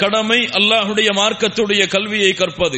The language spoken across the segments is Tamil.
கடமை அல்லாஹுடைய மார்க்கத்துடைய கல்வியை கற்பது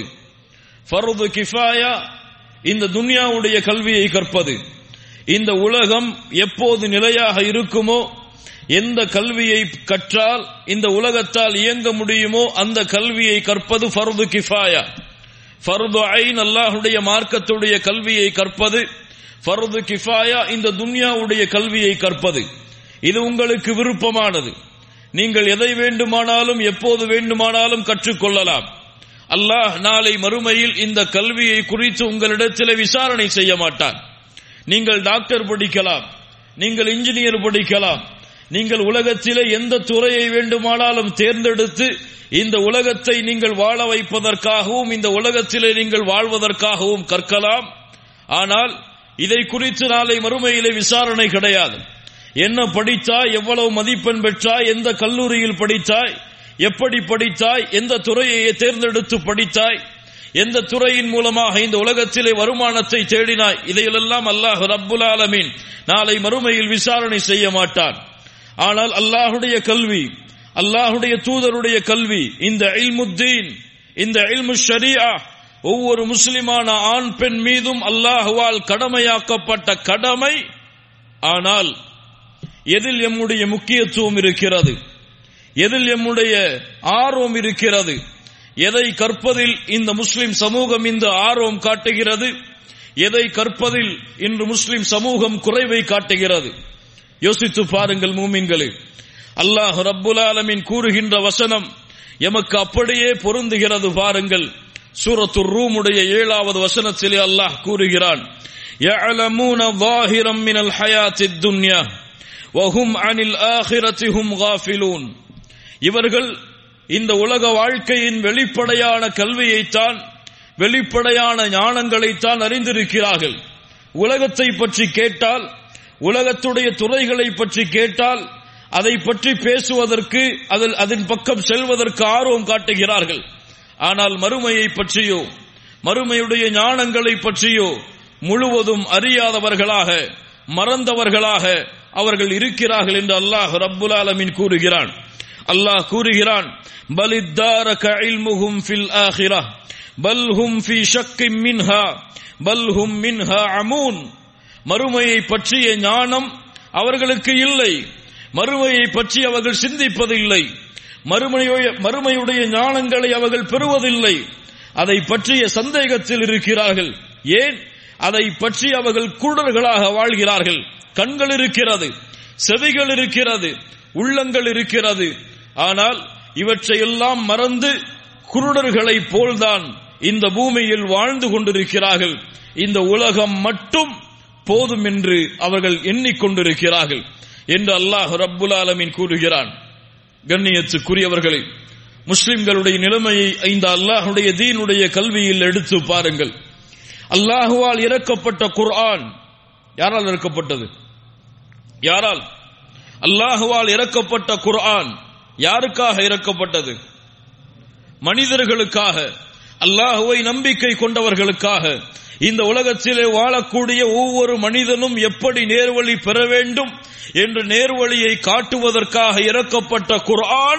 ஃபர்து கிஃபாயா இந்த துன்யாவுடைய கல்வியை கற்பது இந்த உலகம் எப்போது நிலையாக இருக்குமோ எந்த கல்வியை கற்றால் இந்த உலகத்தால் இயங்க முடியுமோ அந்த கல்வியை கற்பது ஃபர்து கிஃபாயா ஃபர்து ஐன் அல்லாஹுடைய மார்க்கத்துடைய கல்வியை கற்பது ஃபர்து கிஃபாயா இந்த துன்யாவுடைய கல்வியை கற்பது இது உங்களுக்கு விருப்பமானது நீங்கள் எதை வேண்டுமானாலும் எப்போது வேண்டுமானாலும் கற்றுக்கொள்ளலாம் அல்லாஹ் நாளை மறுமையில் இந்த கல்வியை குறித்து உங்களிடத்தில் விசாரணை செய்ய மாட்டான் நீங்கள் டாக்டர் படிக்கலாம் நீங்கள் இன்ஜினியர் படிக்கலாம் நீங்கள் உலகத்திலே எந்த துறையை வேண்டுமானாலும் தேர்ந்தெடுத்து இந்த உலகத்தை நீங்கள் வாழ வைப்பதற்காகவும் இந்த உலகத்திலே நீங்கள் வாழ்வதற்காகவும் கற்கலாம் ஆனால் இதை குறித்து நாளை மறுமையிலே விசாரணை கிடையாது என்ன படித்தாய் எவ்வளவு மதிப்பெண் பெற்றாய் எந்த கல்லூரியில் படித்தாய் எப்படி படித்தாய் எந்த துறையை தேர்ந்தெடுத்து படித்தாய் எந்த துறையின் மூலமாக இந்த உலகத்திலே வருமானத்தை தேடினாய் இதையெல்லாம் அல்லாஹ் ரப்புல் ஆலமீன் நாளை மறுமையில் விசாரணை செய்ய மாட்டான் ஆனால் அல்லாஹுடைய கல்வி அல்லாஹுடைய தூதருடைய கல்வி இந்த இல்முத்தீன் இந்த இல்மு ஷரியா ஒவ்வொரு முஸ்லிமான ஆண் பெண் மீதும் அல்லாஹுவால் கடமையாக்கப்பட்ட கடமை ஆனால் எதில் எம்முடைய முக்கியத்துவம் இருக்கிறது எதில் எம்முடைய ஆர்வம் இருக்கிறது எதை கற்பதில் இந்த முஸ்லிம் சமூகம் இந்த ஆர்வம் காட்டுகிறது எதை கற்பதில் இன்று முஸ்லிம் சமூகம் குறைவை காட்டுகிறது யோசித்து பாருங்கள் மூமின்களே அல்லாஹ் ரப்புல் ஆலமின் கூறுகின்ற வசனம் எமக்கு அப்படியே பொருந்துகிறது பாருங்கள் சூரத்து ரூமுடைய ஏழாவது வசனத்திலே அல்லாஹ் கூறுகிறான் يعلمون ظاهرا من الحياة الدنيا وهم عن الآخرة هم غافلون இவர்கள் இந்த உலக வாழ்க்கையின் வெளிப்படையான கல்வியைத்தான் வெளிப்படையான ஞானங்களைத்தான் அறிந்திருக்கிறார்கள் உலகத்தை பற்றி கேட்டால் உலகத்துடைய துறைகளை பற்றி கேட்டால் அதை பற்றி பேசுவதற்கு அதில் அதன் பக்கம் செல்வதற்கு ஆர்வம் காட்டுகிறார்கள் ஆனால் மறுமையை பற்றியோ மறுமையுடைய ஞானங்களை பற்றியோ முழுவதும் அறியாதவர்களாக மறந்தவர்களாக அவர்கள் இருக்கிறார்கள் என்று அல்லாஹ் ரப்புல் ஆலமின் கூறுகிறான் அல்லாஹ் கூறுகிறான் பலித்தாரக இல்முஹும் ஃபில் ஆஹிரா பல் ஹும் ஃபி ஷக்கிம் மின்ஹா பல் ஹும் மின்ஹா அமூன் மறுமையை பற்றிய ஞானம் அவர்களுக்கு இல்லை மறுமையை பற்றி அவர்கள் சிந்திப்பதில்லை மறுமையுடைய மறுமையுடைய ஞானங்களை அவர்கள் பெறுவதில்லை அதை பற்றிய சந்தேகத்தில் இருக்கிறார்கள் ஏன் அதை பற்றி அவர்கள் குருடர்களாக வாழ்கிறார்கள் கண்கள் இருக்கிறது செவிகள் இருக்கிறது உள்ளங்கள் இருக்கிறது ஆனால் இவற்றையெல்லாம் மறந்து குருடர்களைப் போல்தான் இந்த பூமியில் வாழ்ந்து கொண்டிருக்கிறார்கள் இந்த உலகம் மட்டும் போதும் என்று அவர்கள் எண்ணிக்கொண்டிருக்கிறார்கள் என்று அல்லாஹ் ரப்புல் ஆலமின் கூறுகிறான் கண்ணியத்துக்குரியவர்களே முஸ்லிம்களுடைய நிலைமையை இந்த அல்லாஹுடைய தீனுடைய கல்வியில் எடுத்து பாருங்கள் அல்லாஹுவால் இறக்கப்பட்ட குர்ஆன் யாரால் இறக்கப்பட்டது யாரால் அல்லாஹுவால் இறக்கப்பட்ட குர்ஆன் யாருக்காக இறக்கப்பட்டது மனிதர்களுக்காக அல்லாஹுவை நம்பிக்கை கொண்டவர்களுக்காக இந்த உலகத்திலே வாழக்கூடிய ஒவ்வொரு மனிதனும் எப்படி நேர்வழி பெற வேண்டும் என்று நேர்வழியை காட்டுவதற்காக இறக்கப்பட்ட குர்ஆன்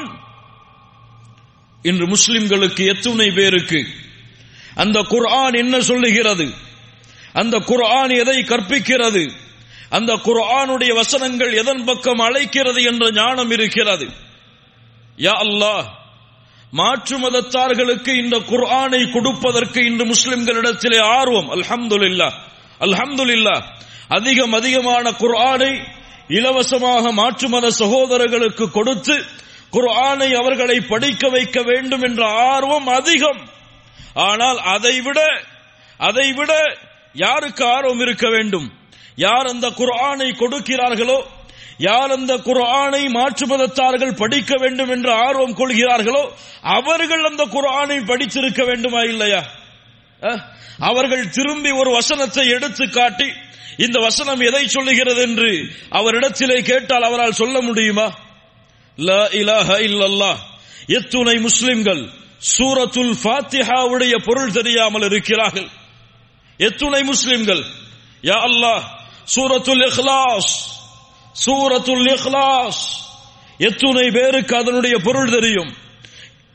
இன்று முஸ்லிம்களுக்கு எத்துணை பேருக்கு அந்த குர்ஆன் என்ன சொல்லுகிறது அந்த குர்ஆன் எதை கற்பிக்கிறது அந்த குர்ஆனுடைய வசனங்கள் எதன் பக்கம் அழைக்கிறது என்ற ஞானம் இருக்கிறது யா அல்லாஹ் மாற்று மதத்தார்களுக்கு இந்த குர்ஆனை கொடுப்பதற்கு இன்று முஸ்லிம்களிடத்திலே ஆர்வம் அல்ஹம்துலில்லா அல்ஹம்துலில்லா அதிகம் அதிகமான குர்ஆனை இலவசமாக மாற்று மத சகோதரர்களுக்கு கொடுத்து குர்ஆனை அவர்களை படிக்க வைக்க வேண்டும் என்ற ஆர்வம் அதிகம் ஆனால் அதைவிட அதைவிட யாருக்கு ஆர்வம் இருக்க வேண்டும் யார் அந்த குர்ஆனை கொடுக்கிறார்களோ யார் அந்த குர்ஆனை மாற்று மதத்தார்கள் படிக்க வேண்டும் என்று ஆர்வம் கொள்கிறார்களோ அவர்கள் அந்த குர்ஆனை படித்திருக்க வேண்டுமா இல்லையா அஹ், அவர்கள் திரும்பி ஒரு வசனத்தை எடுத்து காட்டி இந்த வசனம் எதை சொல்லுகிறது என்று அவரிடத்திலே கேட்டால் அவரால் சொல்ல முடியுமா லா இலாஹ இல்லல்லாஹ் எத்துணை முஸ்லிம்கள் சூரத்துல் ஃபாத்திஹாவுடைய பொருள் தெரியாமல் இருக்கிறார்கள் எத்துணை முஸ்லிம்கள் யா அல்லாஹ் சூரத்துல் இக்லாஸ் சூரத்துல் இக்லாஸ் எத்துணை பேருக்கு அதனுடைய பொருள் தெரியும்